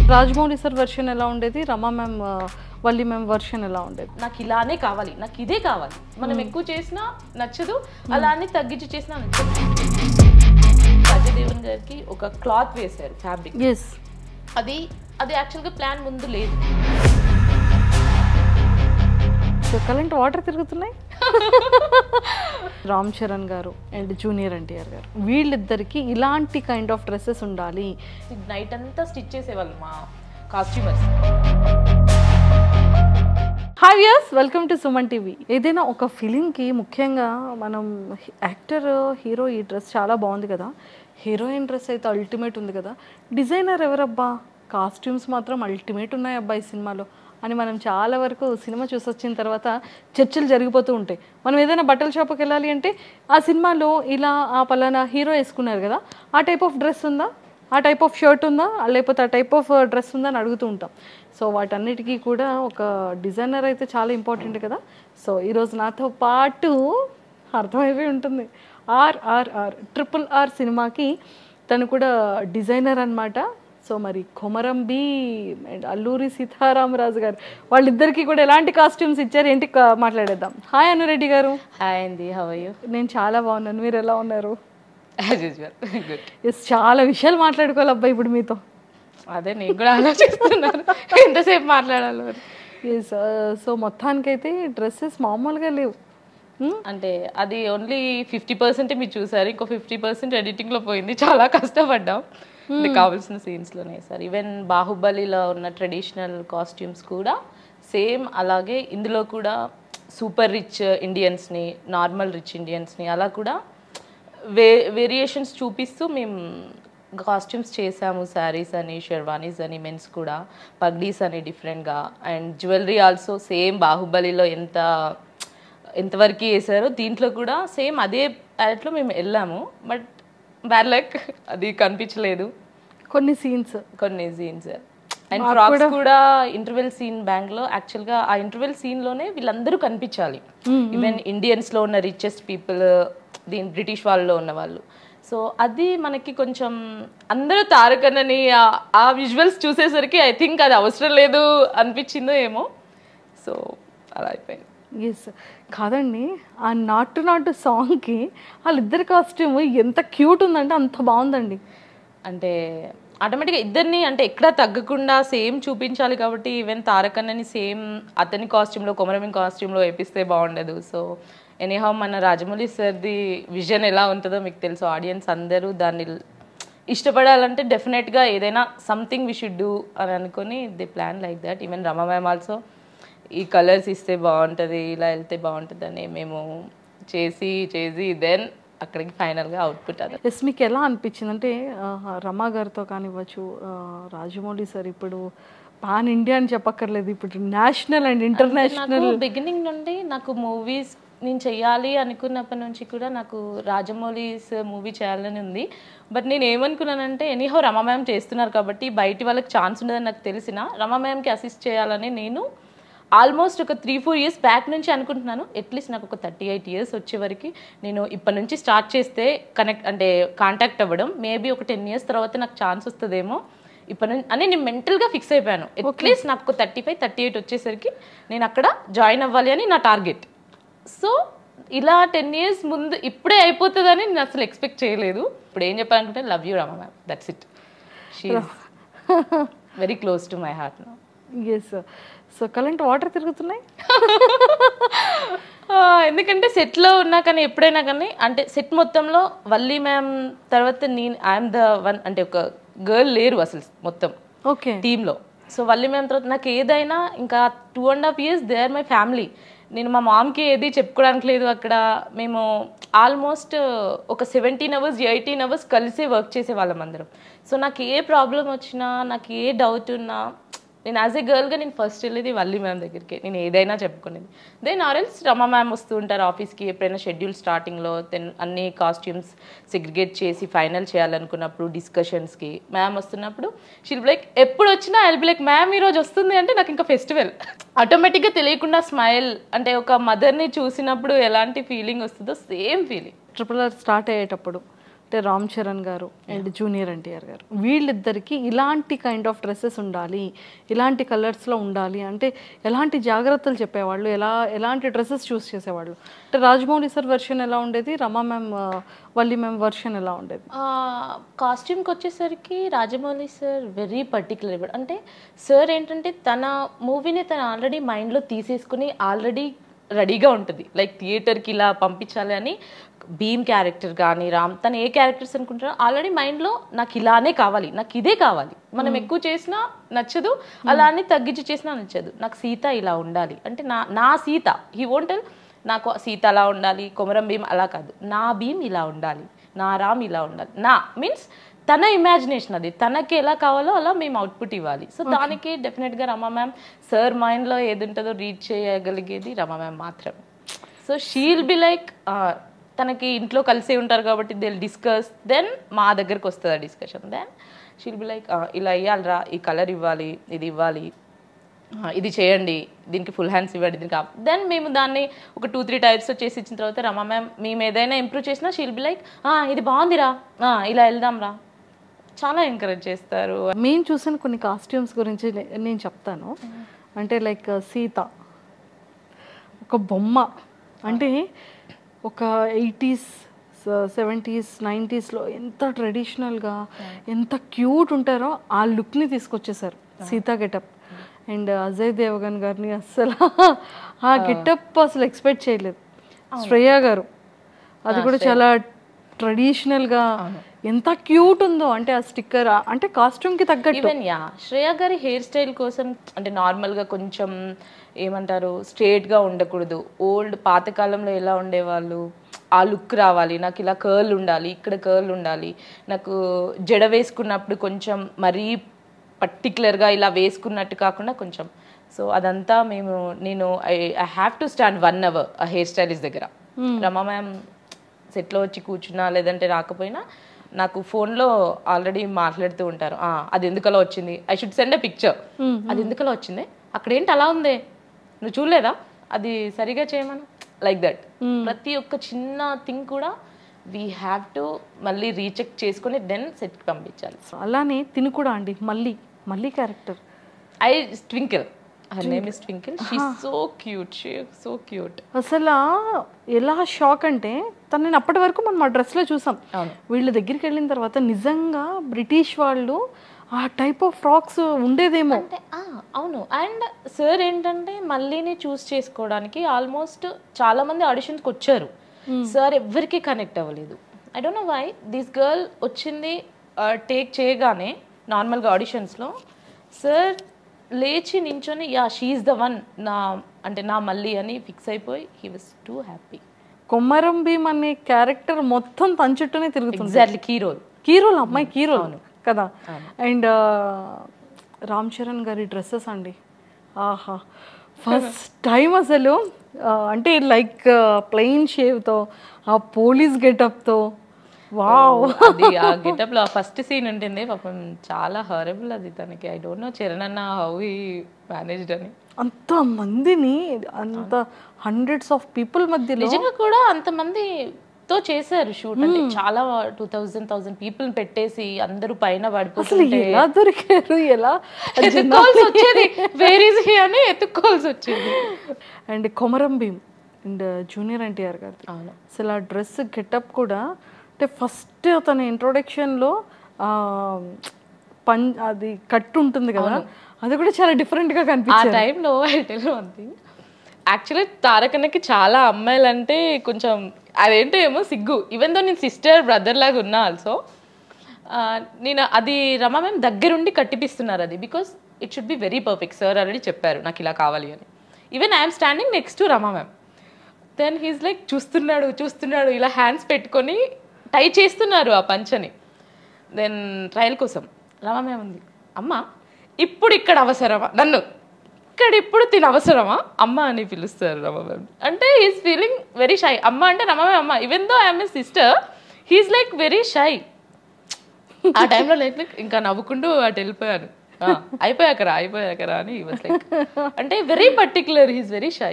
Rajamouli sir version ఎలా ఉండేది Rama ma'am Valli ma'am version ఎలా ఉండేది నాకు ఇలానే కావాలి నాకు ఇదే కావాలి మనం ఎక్కువ చేసినా నచ్చదు అలానే తగ్గించి చేసినా నచ్చదు అజయ్ దేవన్ గారికి ఒక క్లాత్ వేశారు ఫ్యాబ్రిక్ ఎస్ అది అది యాక్చువల్గా ప్లాన్ ముందు లేదు సో కరెంట్ వాటర్ తిరుగుతున్నాయి రామ్ చరణ్ గారు అండ్ జూనియర్ ఎన్టీఆర్ గారు వీళ్ళిద్దరికి ఇలాంటి కైండ్ ఆఫ్ డ్రెస్సెస్ ఉండాలి నైట్ అంతా స్టిచ్ చేసేవాళ్ళు మా costumers hi yes welcome to Suman TV ఏదైనా ఒక ఫిలింకి ముఖ్యంగా మనం యాక్టర్ హీరో ఈ డ్రెస్ చాలా బాగుంది కదా హీరోయిన్ డ్రెస్ అయితే అల్టిమేట్ ఉంది కదా డిజైనర్ ఎవరబ్బా కాస్ట్యూమ్స్ మాత్రం అల్టిమేట్ ఉన్నాయి అబ్బా ఈ సినిమాలో అని మనం చాలా వరకు సినిమా చూసి వచ్చిన తర్వాత చర్చలు జరిగిపోతూ ఉంటాయి మనం ఏదైనా బట్టల షాప్కి వెళ్ళాలి అంటే ఆ సినిమాలో ఇలా ఆ పలానా హీరో వేసుకున్నారు కదా ఆ టైప్ ఆఫ్ డ్రెస్ ఉందా ఆ టైప్ ఆఫ్ షర్ట్ ఉందా లేకపోతే ఆ టైప్ ఆఫ్ డ్రెస్ ఉందా అని అడుగుతూ ఉంటాం సో వాటన్నిటికీ కూడా ఒక డిజైనర్ అయితే చాలా ఇంపార్టెంట్ కదా సో ఈరోజు నాతో పాటు అర్థమైపోయి ఉంటుంది ఆర్ఆర్ఆర్ ట్రిపుల్ ఆర్ సినిమాకి తను కూడా డిజైనర్ అన్నమాట సో మరి కొమరం బి అండ్ అల్లూరి సీతారామరాజు గారు వాళ్ళిద్దరికీ కూడా ఎలాంటి కాస్ట్యూమ్స్ ఇచ్చారు ఏంటి కా- మాట్లాడేద్దాం హాయ్ అనురెడ్డి గారు హాయ్ అండి హవ్ యూ నేను చాలా బాగున్నాను మీరు ఎలా ఉన్నారు యాజ్ యూజువల్ గుడ్ ఎస్ చాలా విషయాలు మాట్లాడుకోవాలి అబ్బాయి ఇప్పుడు మీతో అదే నేను కూడా ఆలోచిస్తున్నాను ఎంతసేపు మాట్లాడాలో అని. ఎస్ సో మొత్తానికైతే డ్రెస్సెస్ మామూలుగా లేవు Hmm? అంటే అది ఓన్లీ ఫిఫ్టీ పర్సెంట్ మీరు చూసారు ఇంకో ఫిఫ్టీ పర్సెంట్ ఎడిటింగ్లో పోయింది చాలా కష్టపడ్డాం అంటే కావాల్సిన సీన్స్లోనే సార్ ఈవెన్ బాహుబలిలో ఉన్న ట్రెడిషనల్ కాస్ట్యూమ్స్ కూడా సేమ్ అలాగే ఇందులో కూడా సూపర్ రిచ్ ఇండియన్స్ని నార్మల్ రిచ్ ఇండియన్స్ని అలా కూడా వే వేరియేషన్స్ చూపిస్తూ మేము కాస్ట్యూమ్స్ చేసాము శారీస్ అని షెర్వానీస్ అని మెన్స్ కూడా పగ్డీస్ అని డిఫరెంట్గా అండ్ జ్యువెలరీ ఆల్సో సేమ్ బాహుబలిలో ఎంత ఎంతవరకు వేసారో దీంట్లో కూడా సేమ్ అదే ప్యాలెట్లో మేము వెళ్ళాము బట్ బ్యాడ్ లక్ అది కనిపించలేదు కొన్ని సీన్స్ కొన్ని సీన్స్ అండ్ ఫ్రాక్స్ కూడా ఇంటర్వెల్ సీన్ బ్యాంక్ లో యాక్చువల్ గా ఆ ఇంటర్వెల్ సీన్ లోనే వీళ్ళందరూ కనిపించాలి ఈవెన్ ఇండియన్స్ లో ఉన్న రిచెస్ట్ పీపుల్ దీని బ్రిటిష్ వాళ్ళలో ఉన్న వాళ్ళు సో అది మనకి కొంచెం అందరూ తారకన్నని ఆ- ఆ విజువల్స్ చూసేసరికి ఐ థింక్ అది అవసరం లేదు అనిపించిందో ఏమో సో అలా అయిపోయింది ఎస్ కాదండి ఆ నాటు నాటు సాంగ్కి వాళ్ళిద్దరి కాస్ట్యూమ్ ఎంత క్యూట్ ఉందంటే అంత బాగుందండి అంటే ఆటోమేటిక్గా ఇద్దరిని అంటే ఎక్కడా తగ్గకుండా సేమ్ చూపించాలి కాబట్టి ఈవెన్ తారకన్నని సేమ్ అతని కాస్ట్యూమ్లో కొమరమిన్ కాస్ట్యూమ్లో వేపిస్తే బాగుండదు సో ఎనీహౌ మన రాజమౌళి సార్ది విజన్ ఎలా ఉంటుందో మీకు తెలుసు ఆడియన్స్ అందరూ దాన్ని ఇష్టపడాలంటే డెఫినెట్గా ఏదైనా సంథింగ్ వి షుడ్ డూ అని అనుకొని the plan like that even Rama ma'am also ఈ కలర్స్ ఇస్తే బాగుంటుంది ఇలా వెళ్తే బాగుంటుంది అని మేము చేసి చేసి దెన్ అక్కడికి ఫైనల్గా అవుట్పుట్ అది ఎస్ మీకు ఎలా అనిపించింది అంటే ఆ, రమా గారితో కానివ్వచ్చు ఆ, రాజమౌళి సార్ ఇప్పుడు పాన్ ఇండియా అని చెప్పక్కర్లేదు ఇప్పుడు నేషనల్ అండ్ ఇంటర్నేషనల్ నాకు బిగినింగ్ నుండి నాకు మూవీస్ నేను చెయ్యాలి అనుకున్నప్పటి నుంచి కూడా నాకు రాజమౌళి మూవీ చేయాలని ఉంది బట్ నేను ఏమనుకున్నానంటే ఎనీహో రమా మ్యామ్ చేస్తున్నారు కాబట్టి బయటి వాళ్ళకి ఛాన్స్ ఉండదని నాకు తెలిసిన రమా మ్యామ్కి అసిస్ట్ చేయాలని నేను ఆల్మోస్ట్ ఒక త్రీ ఫోర్ ఇయర్స్ బ్యాక్ నుంచి అనుకుంటున్నాను అట్లీస్ట్ నాకు ఒక థర్టీ ఎయిట్ ఇయర్స్ వచ్చే వరకు నేను ఇప్పటి నుంచి స్టార్ట్ చేస్తే కనెక్ట్ అంటే కాంటాక్ట్ అవ్వడం మేబీ ఒక టెన్ ఇయర్స్ తర్వాత నాకు ఛాన్స్ వస్తుందేమో ఇప్పటి నుంచి అని నేను మెంటల్గా ఫిక్స్ అయిపోయాను అట్లీస్ట్ నాకు ఒక థర్టీ ఫైవ్ థర్టీ ఎయిట్ వచ్చేసరికి నేను అక్కడ జాయిన్ అవ్వాలి అని నా టార్గెట్ సో ఇలా టెన్ ఇయర్స్ ముందు ఇప్పుడే అయిపోతుందని నేను అసలు ఎక్స్పెక్ట్ చేయలేదు ఇప్పుడు ఏం చెప్పాలనుకుంటే love you Rama ma'am that's it she very close to my heart నా ఎస్ సో కరెంట్ వాటర్ తిరుగుతున్నాయి ఆ, ఎందుకంటే సెట్లో ఉన్నా కానీ ఎప్పుడైనా కానీ అంటే సెట్ మొత్తంలో వల్లి మ్యామ్ తర్వాత నేను ఐఎమ్ ద వన్ అంటే ఒక గర్ల్ లేరు అసలు మొత్తం ఓకే టీంలో సో వల్లి మ్యామ్ తర్వాత నాకు ఏదైనా ఇంకా two and half years they are my family నేను మా మామ్కి ఏది చెప్పుకోవడానికి లేదు అక్కడ మేము ఆల్మోస్ట్ ఒక సెవెంటీన్ అవర్స్ ఎయిటీన్ అవర్స్ కలిసే వర్క్ చేసే వాళ్ళం అందరం సో నాకు ఏ ప్రాబ్లం వచ్చినా నాకు ఏ డౌట్ ఉన్నా నేను యాజ్ ఏ గర్ల్గా నేను ఫస్ట్ వెళ్ళేది వల్లి మ్యామ్ దగ్గరికి నేను ఏదైనా చెప్పుకునేది దెన్ ఆర్ఎల్స్ రమా మ్యామ్ వస్తూ ఉంటారు ఆఫీస్కి ఎప్పుడైనా షెడ్యూల్ స్టార్టింగ్లో దెన్ అన్ని కాస్ట్యూమ్స్ సెగ్రిగేట్ చేసి ఫైనల్ చేయాలనుకున్నప్పుడు డిస్కషన్స్కి మ్యామ్ వస్తున్నప్పుడు షిల్ లైక్ ఎప్పుడు వచ్చినా ఐల్ బి లైక్ మ్యామ్ ఈరోజు వస్తుంది అంటే నాకు ఇంకా ఫెస్టివల్ ఆటోమేటిక్గా తెలియకుండా స్మైల్ అంటే ఒక మదర్ని చూసినప్పుడు ఎలాంటి ఫీలింగ్ వస్తుందో same feeling triple R start అయ్యేటప్పుడు అంటే రామ్ చరణ్ గారు అండ్ జూనియర్ ఎన్టీఆర్ గారు వీళ్ళిద్దరికి ఇలాంటి కైండ్ ఆఫ్ డ్రెస్సెస్ ఉండాలి ఇలాంటి కలర్స్లో ఉండాలి అంటే ఎలాంటి జాగ్రత్తలు చెప్పేవాళ్ళు ఎలా ఎలాంటి డ్రెస్సెస్ చూస్ చేసేవాళ్ళు అంటే రాజమౌళి సార్ వర్షన్ ఎలా ఉండేది Rama ma'am Valli ma'am version ఎలా ఉండేది కాస్ట్యూమ్కి వచ్చేసరికి రాజమౌళి సార్ వెరీ పర్టికులర్ అంటే సార్ ఏంటంటే తన మూవీని తను ఆల్రెడీ మైండ్లో తీసేసుకుని ఆల్రెడీ రెడీగా ఉంటుంది లైక్ థియేటర్కి ఇలా పంపించాలి అని భీమ్ క్యారెక్టర్ కానీ రామ్ తను ఏ క్యారెక్టర్స్ అనుకుంటారో ఆల్రెడీ మైండ్లో నాకు ఇలానే కావాలి నాకు ఇదే కావాలి మనం ఎక్కువ చేసినా నచ్చదు అలా అని తగ్గించి చేసినా నచ్చదు నాకు సీత ఇలా ఉండాలి అంటే నా నా సీత హీ వోంట్ టెల్ నాకు సీత అలా ఉండాలి కొమరం భీమ్ అలా కాదు నా భీమ్ ఇలా ఉండాలి నా రామ్ ఇలా ఉండాలి నా మీన్స్ తన ఇమాజినేషన్ అది తనకి ఎలా కావాలో అలా మేము అవుట్పుట్ ఇవ్వాలి సో దానికి డెఫినెట్గా రమా మ్యామ్ సార్ మైండ్లో ఏది ఉంటుందో రీచ్ చేయగలిగేది రమా మ్యామ్ మాత్రమే సో షీల్ బి లైక్ తనకి ఇంట్లో కలిసే ఉంటారు కాబట్టి దే డిస్కస్ దెన్ మా దగ్గరకు వస్తుంది ఆ discussion then she'll be like ఇలా ఇవ్వాలిరా ఈ కలర్ ఇవ్వాలి ఇది ఇవ్వాలి ఆ, ఇది చేయండి దీనికి ఫుల్ హ్యాండ్స్ ఇవ్వండి దీనికి దెన్ మేము దాన్ని ఒక టూ త్రీ టైప్స్ చేసి ఇచ్చిన తర్వాత రమా మ్యామ్ మేము ఏదైనా ఇంప్రూవ్ చేసినా షీల్ బి లైక్ ఇది బాగుందిరా ఆ, ఇలా వెళ్దాం రా చాలా ఎంకరేజ్ చేస్తారు మేము చూసిన కొన్ని కాస్ట్యూమ్స్ గురించి నే- నేను చెప్తాను అంటే లైక్ సీత ఒక బొమ్మ అంటే ఒక ఎయిటీస్ సెవెంటీస్ నైంటీస్లో ఎంత ట్రెడిషనల్గా ఎంత క్యూట్ ఉంటారో ఆ లుక్ని తీసుకొచ్చేసారు సీత గెటప్ అండ్ అజయ్ దేవగన్ గారిని అస్సలు ఆ గెటప్ అసలు ఎక్స్పెక్ట్ చేయలేదు శ్రేయ గారు అది కూడా చాలా ట్రెడిషనల్గా ఎంత క్యూట్ ఉందో అంటే ఆ స్టిక్కర్ అంటే కాస్ట్యూమ్కి తగ్గట్టు ఈవెన్ యా శ్రేయ గారి హెయిర్ స్టైల్ కోసం అంటే నార్మల్గా కొంచెం ఏమంటారు స్ట్రేట్గా ఉండకూడదు ఓల్డ్ పాతకాలంలో ఎలా ఉండేవాళ్ళు ఆ లుక్ రావాలి నాకు ఇలా కర్ల్ ఉండాలి ఇక్కడ కర్ల్ ఉండాలి నాకు జడ వేసుకున్నప్పుడు కొంచెం మరీ పర్టికులర్గా ఇలా వేసుకున్నట్టు కాకుండా కొంచెం సో అదంతా మేము నేను I I have to stand one hour ఆ హెయిర్ స్టైలిస్ట్ దగ్గర రమా మ్యామ్ సెట్లో వచ్చి కూర్చున్నా లేదంటే రాకపోయినా నాకు ఫోన్లో ఆల్రెడీ మాట్లాడుతూ ఉంటారు "ఆ, అది ఎందుకలా వచ్చింది I should send a picture అది ఎందుకలా వచ్చింది అక్కడ ఏంటి అలా ఉంది నువ్వు చూడలేదా అది సరిగా చేయమను లైక్ దట్ ప్రతి ఒక్క చిన్న థింగ్ కూడా వీ హ్యావ్ టు మళ్ళీ రీచెక్ చేసుకొని దెన్ సెట్కి పంపించాలి అలానే తిను కూడా అండి మళ్ళీ మళ్ళీ character I Twinkle her name is Twinkle she so cute she so cute అసలు ఎలా షాక్ అంటే తను నేను అప్పటి వరకు మనం ఆ డ్రెస్లో చూసాం అవును. వీళ్ళ దగ్గరికి వెళ్ళిన తర్వాత నిజంగా బ్రిటిష్ వాళ్ళు ఆ టైప్ ఆఫ్ ఫ్రాక్స్ ఉండేదేమో అంటే ఆ, అవును అండ్ సార్ ఏంటంటే మళ్ళీని చూస్ చేసుకోవడానికి ఆల్మోస్ట్ చాలా మంది ఆడిషన్స్కి వచ్చారు సార్ ఎవ్వరికి కనెక్ట్ అవ్వలేదు I don't know why this girl వచ్చింది టేక్ చేయగానే నార్మల్గా ఆడిషన్స్లో సార్ లేచి నించొని యా షీఈ్ ద వన్ నా అంటే నా మళ్ళీ అని ఫిక్స్ అయిపోయి he was too happy Komaram Bheem అనే క్యారెక్టర్ మొత్తం తన చుట్టూనే తిరుగుతుంది ఎగ్జాక్ట్లీ కీ రోల్ కీరోల్ అమ్మాయి కీరోల్ కదా అండ్ రామ్ చరణ్ గారి డ్రెస్సెస్ అండి ఆహా ఫస్ట్ టైం అసలు ఆ, అంటే లైక్ ప్లెయిన్ షేవ్తో ఆ పోలీస్ గెటప్తో వావ్ అది ఆ గెటప్ లో ఫస్ట్ సీన్ ఉంటుంది పాపం చాలా హరబుల్ అది తనకి ఐ డోంట్ నో చరణ్ అన్న హౌ హీ మేనేజ్డ్ అని అంత మందిని అంత హండ్రెడ్స్ ఆఫ్ పీపుల్ మధ్యలో నిజంగా కూడా అంతమందితో చేశారు షూట్ అంటే చాలా టూ థౌజండ్ థౌసండ్ పీపుల్ పెట్టేసి అందరూ పైన అసలు పడిపోతుంటే ఎలా దొరికారు ఎలా ఎత్తుక్కోవాల్సి వచ్చేది వేర్ ఈజ్ హీ అని ఎత్తుక్కోవాల్సి వచ్చేది and Komaram Bheem and junior NTR గారు అవును అసలు ఆ డ్రెస్ గెటప్ కూడా అంటే ఫస్ట్ తన ఇంట్రొడక్షన్లో పం అది కట్టు ఉంటుంది కదా అది కూడా చాలా డిఫరెంట్గా ఆ కనిపించింది టైంలో ఐటెల్ వన్ థింగ్ యాక్చువల్లీ తారకన్నకి చాలా అమ్మాయిలంటే కొంచెం అదేంటో ఏమో సిగ్గు ఈవెన్ దో నేను సిస్టర్ బ్రదర్ లాగా ఉన్నా ఆల్సో నేను అది రమా మ్యామ్ దగ్గరుండి కట్టిపిస్తున్నారు అది because it should be very perfect sir already చెప్పారు నాకు ఇలా కావాలి అని even I'm standing next to Rama ma'am then he's like చూస్తున్నాడు చూస్తున్నాడు ఇలా హ్యాండ్స్ పెట్టుకొని టై చేస్తున్నారు ఆ పంచని దెన్ ట్రయల్ కోసం రమా మ్యామ్ ఉంది అమ్మ ఇప్పుడు ఇక్కడ అవసరమా నన్ను ఇక్కడ ఇప్పుడు తిన అవసరమా అమ్మ అని పిలుస్తారు రమా మ్యామ్ అంటే హీస్ ఫీలింగ్ వెరీ షై అమ్మ అంటే రమా మ్యామ్ అమ్మ even though I'm sister he's like very shy ఆ టైంలో లైక్ ఇంకా నవ్వుకుంటూ అటు వెళ్ళిపోయాను ఆ, అయిపోయాకరా అయిపోయాకరా అని వాస్ లైక్ అంటే very particular he's very shy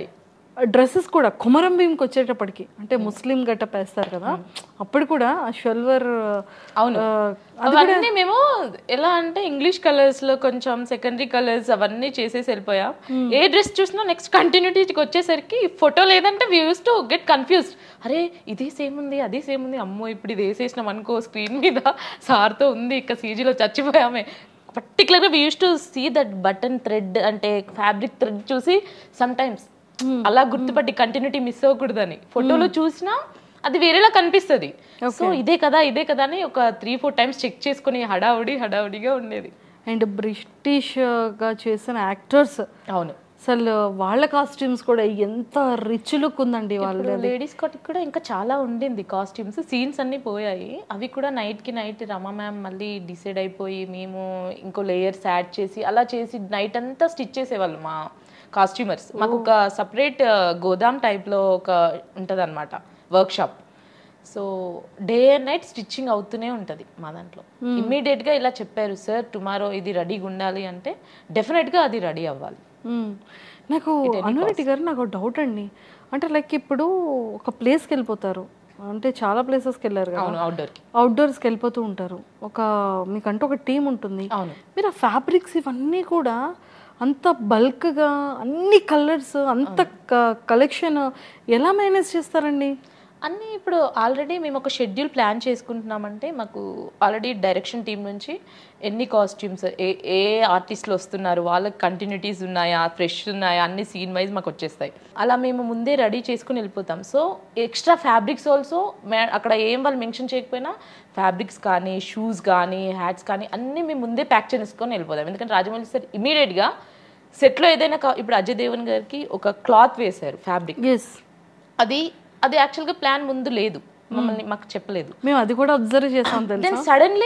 dresses కూడా కుమరం భీమ్కి వచ్చేటప్పటికి అంటే ముస్లిం గట్టప్ వేస్తారు కదా అప్పుడు కూడా ఆ షల్వర్ అవును ఆ, అవన్నీ మేము ఎలా అంటే ఇంగ్లీష్ కలర్స్ లో కొంచెం సెకండరీ కలర్స్ అవన్నీ చేసేసి వెళ్ళిపోయా ఏ డ్రెస్ చూసినా నెక్స్ట్ కంటిన్యూటీకి వచ్చేసరికి ఫోటో లేదంటే we use to get confused అరే ఇది సేమ్ ఉంది అది సేమ్ ఉంది అమ్మో ఇప్పుడు ఇది వేసేసినాం అనుకో స్క్రీన్ మీద సార్తో ఉంది ఇక సీజీలో చచ్చిపోయామే పర్టికులర్గా we use to see that button thread అంటే ఫ్యాబ్రిక్ థ్రెడ్ చూసి సమ్ టైమ్స్ అలా గుర్తుపట్టి కంటిన్యూటీ మిస్ అవ్వకూడదని ఫోటోలో చూసినా అది వేరేలా కనిపిస్తుంది సో ఇదే కదా ఇదే కదా అని ఒక త్రీ ఫోర్ టైమ్స్ చెక్ చేసుకుని హడావుడి హడావుడిగా ఉండేది అండ్ బ్రిటిష్ గా చేసిన యాక్టర్స్ అవును అసలు వాళ్ళ కాస్ట్యూమ్స్ కూడా ఎంత రిచ్ లుక్ ఉందండి వాళ్ళు లేడీస్ కోటి కూడా ఇంకా చాలా ఉండింది కాస్ట్యూమ్స్ సీన్స్ అన్ని పోయాయి అవి కూడా నైట్ కి నైట్ రమా మ్యామ్ మళ్ళీ డిసైడ్ అయిపోయి మేము ఇంకో లేయర్స్ యాడ్ చేసి అలా చేసి నైట్ అంతా స్టిచ్ చేసేవాళ్ళు మా కాస్ట్యూమర్స్ మాకు ఒక సపరేట్ గోదాం type లో ఒక ఉంటుంది అనమాట workshop so day and night stitching అవుతూనే ఉంటుంది మా దాంట్లో Immediate గా ఇలా చెప్పారు సార్ టుమారో ఇది రెడీగా ఉండాలి అంటే definite గా అది రెడీ అవ్వాలి మ్మ్. నాకు అనురెడ్డి గారు నాకు డౌట్ అండి అంటే లైక్ ఇప్పుడు ఒక ప్లేస్కి వెళ్ళిపోతారు అంటే చాలా ప్లేసెస్కి వెళ్ళారు కదా అవును అవుట్డోర్కి అవుట్డోర్స్కి వెళ్ళిపోతూ ఉంటారు ఒక మీకంటూ ఒక టీం ఉంటుంది అవును మీరు ఆ ఫ్యాబ్రిక్స్ ఇవన్నీ కూడా అంత బల్క్గా అన్ని కలర్స్ అంత కలెక్షన్ ఎలా మేనేజ్ చేస్తారండి అన్నీ ఇప్పుడు ఆల్రెడీ మేము ఒక షెడ్యూల్ ప్లాన్ చేసుకుంటున్నామంటే మాకు ఆల్రెడీ డైరెక్షన్ టీం నుంచి ఎన్ని కాస్ట్యూమ్స్ ఏ ఏ ఆర్టిస్టులు వస్తున్నారు వాళ్ళకి కంటిన్యూటీస్ ఉన్నాయా ఫ్రెష్ ఉన్నాయా అన్ని సీన్ వైజ్ మాకు వచ్చేస్తాయి అలా మేము ముందే రెడీ చేసుకుని వెళ్ళిపోతాం సో ఎక్స్ట్రా ఫ్యాబ్రిక్స్ ఆల్సో అక్కడ ఏం వాళ్ళు మెన్షన్ చేయకపోయినా ఫ్యాబ్రిక్స్ కానీ షూస్ కానీ హ్యాట్స్ కానీ అన్నీ మేము ముందే ప్యాక్ చేసుకొని వెళ్ళిపోతాం ఎందుకంటే రాజమౌళి సార్ ఇమీడియట్గా సెట్లో ఏదైనా కా- ఇప్పుడు అజయ్ దేవన్ గారికి ఒక క్లాత్ వేశారు ఫ్యాబ్రిక్ ఎస్ అది అది యాక్చువల్గా ప్లాన్ ముందు లేదు మమ్మల్ని మాకు చెప్పలేదు మేము అది కూడా అబ్జర్వ్ చేసాం తెలుసు దెన్ సడన్లీ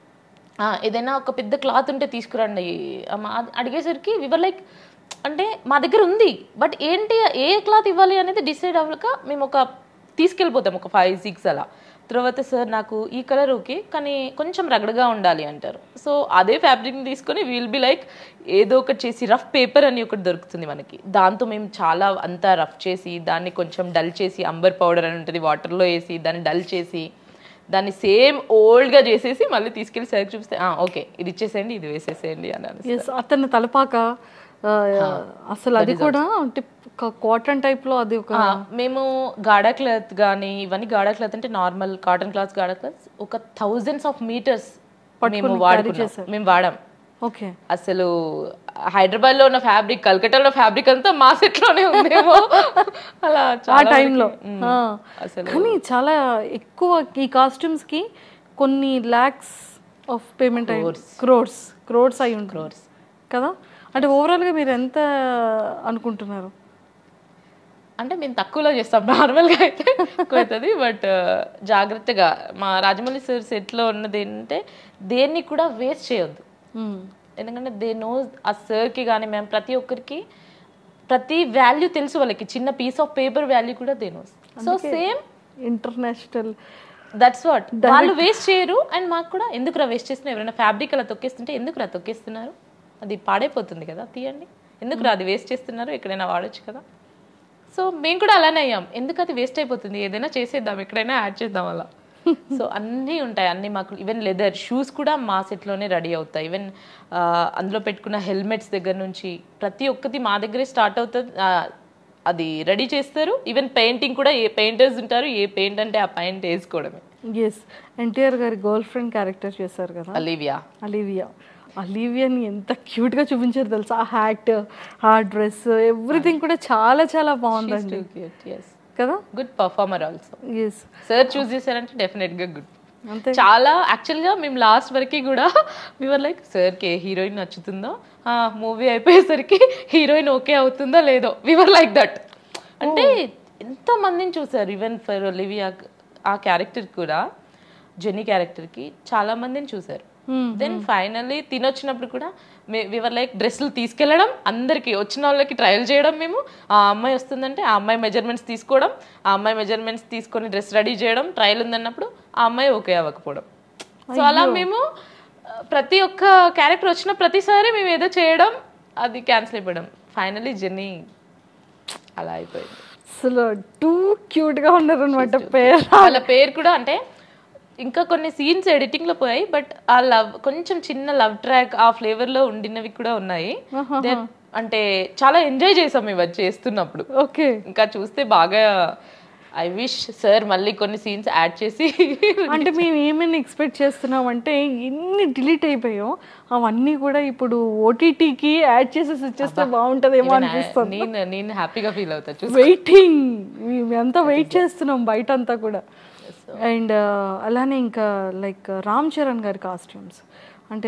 ఏదైనా ఒక పెద్ద క్లాత్ ఉంటే తీసుకురండి అమ్మ, అది అడిగేసరికి వివర్ లైక్ అంటే మా దగ్గర ఉంది బట్ ఏంటి ఏ క్లాత్ ఇవ్వాలి అనేది డిసైడ్ అవ్వక మేము ఒక తీసుకెళ్ళిపోతాం ఒక ఫైవ్ సిక్స్ అలా తర్వాత సార్ నాకు ఈ కలర్ ఓకే కానీ కొంచెం రగడగా ఉండాలి అంటారు సో అదే ఫ్యాబ్రిక్ని తీసుకొని విల్ బి లైక్ ఏదో ఒకటి చేసి రఫ్ పేపర్ అని ఒకటి దొరుకుతుంది మనకి దాంతో మేము చాలా అంతా రఫ్ చేసి దాన్ని కొంచెం డల్ చేసి అంబర్ పౌడర్ అని ఉంటుంది వాటర్లో వేసి దాన్ని డల్ చేసి దాన్ని సేమ్ ఓల్డ్గా చేసేసి మళ్ళీ తీసుకెళ్ళి సరికి చూపిస్తే "ఆ, ఓకే ఇది ఇచ్చేసేయండి ఇది వేసేసేయండి అని అనిస్తుంది. ఎస్ అతని తలపాక ఆ, అసలు అది కూడా అంటే కాటన్ టైప్ లో అది ఒక ఆ, మేము గాడా క్లాత్ కానీ ఇవన్నీ గాడా క్లాత్ అంటే normal cotton cloths gada cloths ఒక థౌజండ్స్ ఆఫ్ మీటర్స్ మేము వాడుకున్నాం మేము వాడాం ఓకే అసలు హైదరాబాద్ లో ఉన్న ఫ్యాబ్రిక్ కలకట్టాలో ఫ్యాబ్రిక్ అంతా మా సెట్ లోనే ఉందేమో అలా ఆ చాలా టైంలో వరకు, మ్, అసలు కానీ చాలా ఎక్కువ ఈ కాస్ట్యూమ్స్ కి కొన్ని లాక్స్ ఆఫ్ పేమెంట్ అయి క్రోడ్స్ క్రోడ్స్ అయి ఉంటుంది కదా అంటే ఓవరాల్ గా మీరు ఎంత అనుకుంటున్నారు అంటే మేము తక్కువలో చేస్తాం నార్మల్గా అయితే ఎక్కువ అవుతుంది బట్ జాగ్రత్తగా మా రాజమౌళి సార్ సెట్లో ఉన్నది ఏంటంటే దేన్ని కూడా వేస్ట్ చేయొద్దు మ్మ్. ఎందుకంటే దే నో ఆ సార్కి కానీ మేము ప్రతి ఒక్కరికి ప్రతి వాల్యూ తెలుసు వాళ్ళకి చిన్న పీస్ ఆఫ్ పేపర్ వాల్యూ కూడా they knows so same international that's what వాళ్ళు వేస్ట్ చేయరు అండ్ మాకు కూడా ఎందుకు రా వేస్ట్ చేస్తున్నారు ఎవరైనా ఫ్యాబ్రిక్ అలా తొక్కేస్తుంటే ఎందుకు రా తొక్కేస్తున్నారు అది పాడైపోతుంది కదా తీయండి ఎందుకు రా అది వేస్ట్ చేస్తున్నారు ఎక్కడైనా వాడొచ్చు కదా సో మేము కూడా అలానే అయ్యాం ఎందుకు అది వేస్ట్ అయిపోతుంది ఏదైనా చేసేద్దాం ఎక్కడైనా యాడ్ చేద్దాం అలా సో అన్నీ ఉంటాయి అన్నీ మాకు ఈవెన్ లెదర్ షూస్ కూడా మా సెట్లోనే రెడీ అవుతాయి ఈవెన్ అందులో పెట్టుకున్న హెల్మెట్స్ దగ్గర నుంచి ప్రతి ఒక్కటి మా దగ్గరే స్టార్ట్ అవుతుంది ఆ, అది రెడీ చేస్తారు ఈవెన్ పెయింటింగ్ కూడా ఏ పెయింటర్స్ ఉంటారు ఏ పెయింట్ అంటే ఆ పెయింట్ వేసుకోవడమే ఎస్ ఎన్టీఆర్ గారి గర్ల్ ఫ్రెండ్ క్యారెక్టర్ చేశారు కదా అలీవియా అలీవియా అలీవియాని ఎంత క్యూట్ గా చూపించారు తెలుసా ఆ హ్యాట్ ఆ డ్రెస్ ఎవ్రీథింగ్ కూడా చాలా చాలా బాగుందండి కదా good performer also yes sir choose చేశారంటే డెఫినెట్ గా గుడ్ అంతే చాలా యాక్చువల్గా మేము లాస్ట్ వరకు కూడా వివర్ లైక్ సార్కి ఏ హీరోయిన్ నచ్చుతుందో మూవీ అయిపోయేసరికి హీరోయిన్ ఓకే అవుతుందో లేదో వివర్ లైక్ దట్ అంటే ఎంతో మందిని చూసారు ఈవెన్ ఫర్ లివియా ఆ క్యారెక్టర్ కూడా జెన్నీ క్యారెక్టర్కి చాలా మందిని చూసారు దెన్ ఫైనల్లీ తినొచ్చినప్పుడు కూడా వివర్ లైక్ డ్రెస్సులు తీసుకెళ్ళడం అందరికి వచ్చిన వాళ్ళకి ట్రయల్ చేయడం మేము ఆ అమ్మాయి వస్తుందంటే ఆ అమ్మాయి మెజర్మెంట్స్ తీసుకోవడం ఆ అమ్మాయి మెజర్మెంట్స్ తీసుకొని డ్రెస్ రెడీ చేయడం ట్రయల్ ఉందన్నప్పుడు ఆ అమ్మాయి ఓకే అవ్వకపోవడం సో అలా మేము ఆ, ప్రతి ఒక్క క్యారెక్టర్ వచ్చిన ప్రతిసారి మేము ఏదో చేయడం అది క్యాన్సిల్ అయిపోవడం ఫైనల్లీ జెన్నీ అలా అయిపోయింది అసలు టూ క్యూట్ గా ఉన్నారు అనమాట పేరు వాళ్ళ పేరు కూడా అంటే ఇంకా కొన్ని సీన్స్ ఎడిటింగ్ లో పోయాయి బట్ ఆ లవ్ కొంచెం చిన్న లవ్ ట్రాక్ ఆ ఫ్లేవర్ లో ఉండినవి కూడా ఉన్నాయి Then అంటే చాలా ఎంజాయ్ చేసాం మేము అది చేస్తున్నప్పుడు ఓకే ఇంకా చూస్తే బాగా ఐ విష్ సార్ మళ్ళీ కొన్ని సీన్స్ యాడ్ చేసి అంటే మేము ఏమైనా ఎక్స్పెక్ట్ చేస్తున్నాం అంటే ఎన్ని డిలీట్ అయిపోయాయో అవన్నీ కూడా ఇప్పుడు ఓటీటీకి యాడ్ చేసేసి ఇచ్చేస్తే బాగుంటదేమో అనిపిస్తుంది నేను నేను హ్యాపీగా ఫీల్ అవుతా చూసి వెయిటింగ్ మేమంతా వెయిట్ చేస్తున్నాం బయట అంతా కూడా అండ్ అలానే ఇంకా లైక్ రామ్ చరణ్ గారి కాస్ట్యూమ్స్ అంటే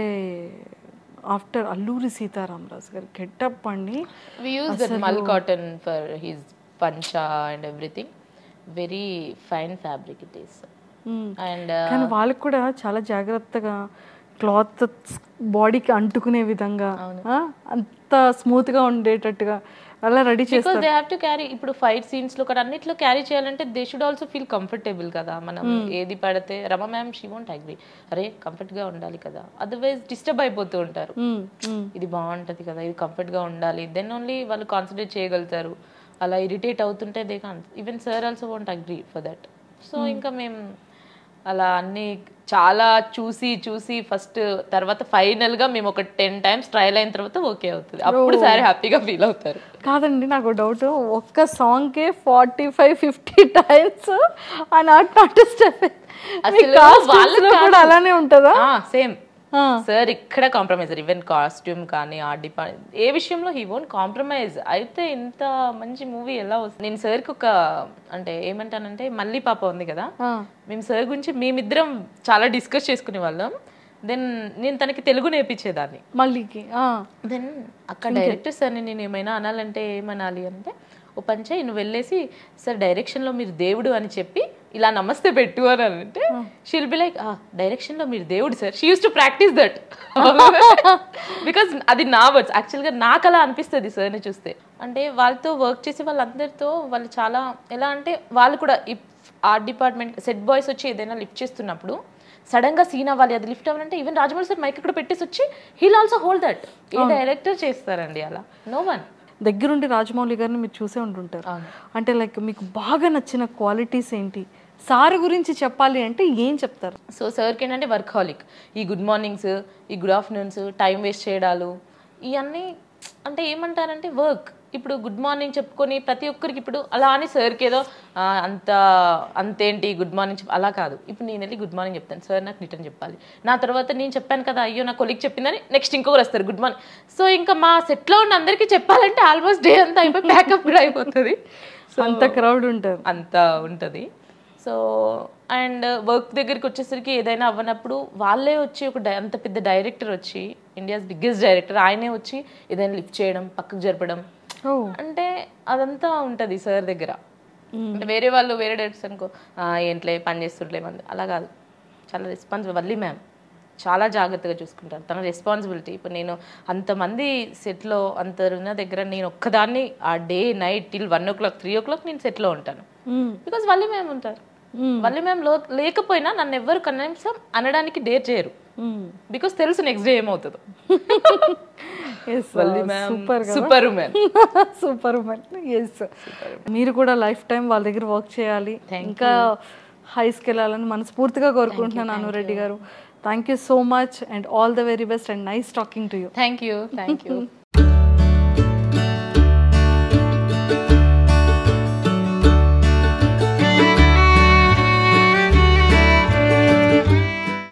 ఆఫ్టర్ అల్లూరి సీతారామరాజు గారి గెటప్ అండి we use that mul cotton for his pancha and everything very fine fabric it is Mm. And కానీ వాళ్ళకి కూడా చాలా జాగ్రత్తగా క్లాత్ బాడీకి అంటుకునే విధంగా ఆ, అంత స్మూత్ గా ఉండేటట్టుగా అలా రెడీ చేస్తారు because they have to carry ఇప్పుడు ఫైట్ సీన్స్ లో కూడా అన్నిట్లో క్యారీ చేయాలంటే they should also feel comfortable కదా మనం ఏది పడితే Rama ma'am she won't agree అరే కంఫర్ట్ గా ఉండాలి కదా అదర్వైజ్ డిస్టర్బ్ అయిపోతూ ఉంటారు Mm, mm. ఇది బాగుంటది కదా ఇది కంఫర్ట్ గా ఉండాలి దెన్ ఓన్లీ వాళ్ళు కాన్సన్ట్రేట్ చేయగలుగుతారు అలా ఇరిటేట్ అవుతుంటే they can even sir also won't agree for that so ఇంకా మేము అలా అన్ని చాలా చూసి చూసి ఫస్ట్ తర్వాత ఫైనల్ గా మేము ఒక టెన్ టైమ్స్ ట్రయల్ అయిన తర్వాత ఓకే అవుతుంది అప్పుడు సార్ హ్యాపీగా ఫీల్ అవుతారు కాదండి నాకు డౌట్ ఒక్క సాంగ్కే ఫార్టీ ఫైవ్ ఫిఫ్టీ టైమ్స్ ఆ నాట్ నాట్ స్టెప్ అసలు వాళ్ళకి కూడా అలానే ఉంటుందా సేమ్ ఆ. సార్ ఇక్కడ కాంప్రమైజ్ ఈవెన్ కాస్ట్యూమ్ కానీ ఆ డిపార్ట్మెంట్ ఏ విషయంలో హీ వోంట్ కాంప్రమైజ్ అయితే ఇంత మంచి మూవీ ఎలా వస్తుంది నేను సార్కి ఒక అంటే ఏమంటానంటే మళ్ళీ పాప ఉంది కదా ఆ. మేము సార్ గురించి మేమిద్దరం చాలా డిస్కస్ చేసుకునే వాళ్ళం దెన్ నేను తనకి తెలుగు నేర్పించేదాన్ని మళ్ళీకి ఆ. దెన్ అక్కడ డైరెక్టర్ సార్ని నేను ఏమైనా అనాలంటే ఏమనాలి అంటే ఓ పంచే నువ్వు వెళ్ళేసి సార్ డైరెక్షన్లో మీరు దేవుడు అని చెప్పి ఇలా నమస్తే పెట్టు అని అంటే షీల్ బి లైక్ డైరెక్షన్లో మీరు దేవుడు sir she uses to practice that because అది నా వర్డ్స్ యాక్చువల్గా నాకు అలా అనిపిస్తుంది సార్ని చూస్తే అంటే వాళ్ళతో వర్క్ చేసే వాళ్ళందరితో వాళ్ళు చాలా ఎలా అంటే వాళ్ళు కూడా ఆర్ట్ డిపార్ట్మెంట్ సెట్ బాయ్స్ వచ్చి ఏదైనా లిఫ్ట్ చేస్తున్నప్పుడు సడన్ గా సీన్ అవ్వాలి అది లిఫ్ట్ అవ్వాలంటే ఈవెన్ రాజమౌళి సార్ మైక్ ఇక్కడ పెట్టేసి వచ్చి he'll also hold that a director చేస్తారండి అలా నో వన్ దగ్గరుండి రాజమౌళి గారిని మీరు చూసే ఉంటుంటారు అంటే లైక్ మీకు బాగా నచ్చిన క్వాలిటీస్ ఏంటి సార్ గురించి చెప్పాలి అంటే ఏం చెప్తారు సో సార్కి ఏంటంటే వర్క్ హాలిక్ ఈ గుడ్ మార్నింగ్స్ ఈ గుడ్ ఆఫ్టర్నూన్స్ టైం వేస్ట్ చేయడాలు ఇవన్నీ అంటే ఏమంటారంటే వర్క్ ఇప్పుడు గుడ్ మార్నింగ్ చెప్పుకొని ప్రతి ఒక్కరికి ఇప్పుడు అలా అని సార్కి ఏదో ఆ, అంత అంతేంటి గుడ్ మార్నింగ్ చెప్ అలా కాదు ఇప్పుడు నేను వెళ్ళి గుడ్ మార్నింగ్ చెప్తాను సార్ నాకు రిటర్న్ చెప్పాలి నా తర్వాత నేను చెప్పాను కదా అయ్యో నా కొలిక్ చెప్పిందని నెక్స్ట్ ఇంకొకరు వస్తారు గుడ్ మార్నింగ్ సో ఇంకా మా సెట్లో ఉన్న అందరికీ చెప్పాలంటే ఆల్మోస్ట్ డే అంతా అయిపోయి ప్యాకప్ కూడా అయిపోతుంది సో అంత క్రౌడ్ ఉంటారు అంత ఉంటుంది సో అండ్ వర్క్ దగ్గరికి వచ్చేసరికి ఏదైనా అవ్వనప్పుడు వాళ్ళే వచ్చి ఒక డై- అంత పెద్ద డైరెక్టర్ వచ్చి ఇండియాస్ బిగ్గెస్ట్ డైరెక్టర్ ఆయనే వచ్చి ఏదైనా లిఫ్ట్ చేయడం పక్కకు జరపడం ఓ అంటే అదంతా ఉంటుంది సార్ దగ్గర అంటే వేరే వాళ్ళు వేరే డైరెక్టర్స్ అనుకో "ఆ, ఏంట్లే పని చేస్తుంటలే మన అలా కాదు చాలా రెస్పాన్సిబుల్ వల్లి మ్యామ్ చాలా జాగ్రత్తగా చూసుకుంటారు తన రెస్పాన్సిబిలిటీ ఇప్పుడు నేను అంతమంది సెట్లో అంత ఉన్న దగ్గర నేను ఒక్కదాన్ని ఆ day night till one o'clock three o'clock నేను సెట్లో ఉంటాను మ్మ్. బికాజ్ వల్లి మ్యామ్ ఉంటారు వల్లి మ్యామ్ లో లేకపోయినా నన్ను ఎవ్వరు కనీసం అనడానికి డేర్ చేయరు మ్మ్. బికాస్ తెలుసు నెక్స్ట్ డే ఏమవుతుందో Yes, Valli uh, ma'am super కదా super woman super woman yes మీరు కూడా లైఫ్ టైం వాళ్ళ దగ్గర వర్క్ చేయాలి ఇంకా హైస్కి వెళ్ళాలని మనస్ఫూర్తిగా కోరుకుంటున్నాను అనురెడ్డి గారు thank you so much and all the very best and nice talking to you thank you thank you